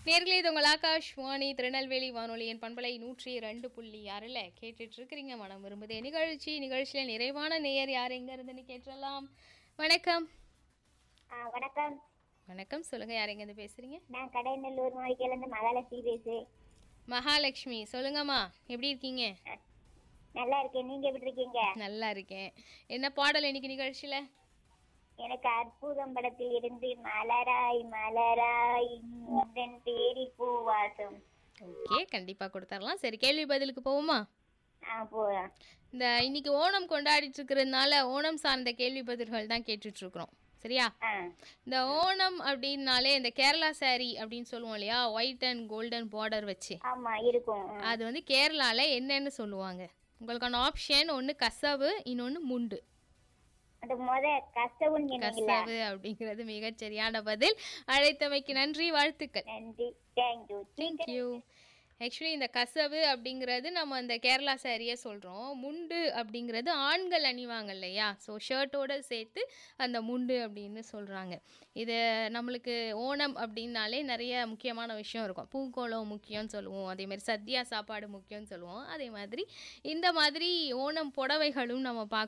நேர்களே இது உங்கள் ஆகாஷ்வாணி திருநெல்வேலி வானொலியின் பண்பலை நூற்றி ரெண்டு புள்ளி ஆறில் கேட்டுட்டு இருக்கிறீங்க மனம் விரும்புதே நிகழ்ச்சி நிகழ்ச்சியில் நிறைவான நேயர் யார் எங்க இருந்துன்னு கேட்டலாம் வணக்கம் ஆ, வணக்கம் வணக்கம் சொல்லுங்க யார் எங்கேருந்து பேசுறீங்க நான் கடைநல்லூர் மாளிகையிலேருந்து மகாலட்சுமி பேசு மகாலட்சுமி சொல்லுங்கம்மா எப்படி இருக்கீங்க நல்லா இருக்கேன் நீங்க எப்படி இருக்கீங்க நல்லா இருக்கேன் என்ன பாடல் இன்னைக்கு நிகழ்ச்சியில எனக்கு அற்புதம் படத்தில் இருந்து மலராய் மலராய் உந்தன் தேடி பூவாசம் ஓகே கண்டிப்பா கொடுத்துடலாம் சரி கேள்வி பதிலுக்கு போவோமா ஆ போலாம் இந்த இன்னைக்கு ஓணம் கொண்டாடிட்டு இருக்கிறதுனால ஓணம் சார்ந்த கேள்வி பதில்கள் தான் கேட்டுட்டு இருக்கிறோம் சரியா ஆ இந்த ஓணம் அப்படின்னாலே இந்த கேரளா saree அப்படின்னு சொல்லுவோம் இல்லையா ஒயிட் அண்ட் கோல்டன் பார்டர் வச்சு ஆமா இருக்கும் ஆ. அது வந்து கேரளால என்னன்னு சொல்லுவாங்க உங்களுக்கான ஆப்ஷன் ஒன்று கசவு இன்னொன்று முண்டு அந்த முத கசவுன்னு சொன்னீங்களா கசவு அப்படிங்கிறது மிகச் சரியான பதில் அழைத்தமைக்கு நன்றி வாழ்த்துக்கள் நன்றி தேங்க்யூ தேங்க்யூ ஆக்சுவலி இந்த கசவு அப்படிங்கிறது நம்ம இந்த கேரளா சாரியை சொல்கிறோம் முண்டு அப்படிங்கிறது ஆண்கள் அணிவாங்க இல்லையா ஸோ ஷர்ட்டோட சேர்த்து அந்த முண்டு அப்படின்னு சொல்கிறாங்க இது நம்மளுக்கு ஓணம் அப்படின்னாலே நிறைய முக்கியமான விஷயம் இருக்கும் பூக்கோளம் முக்கியம்னு சொல்லுவோம் அதே மாதிரி சத்யா சாப்பாடு முக்கியம்னு சொல்லுவோம் அதே மாதிரி இந்த மாதிரி ஓணம் புடவைகளும் நம்ம பார்க்க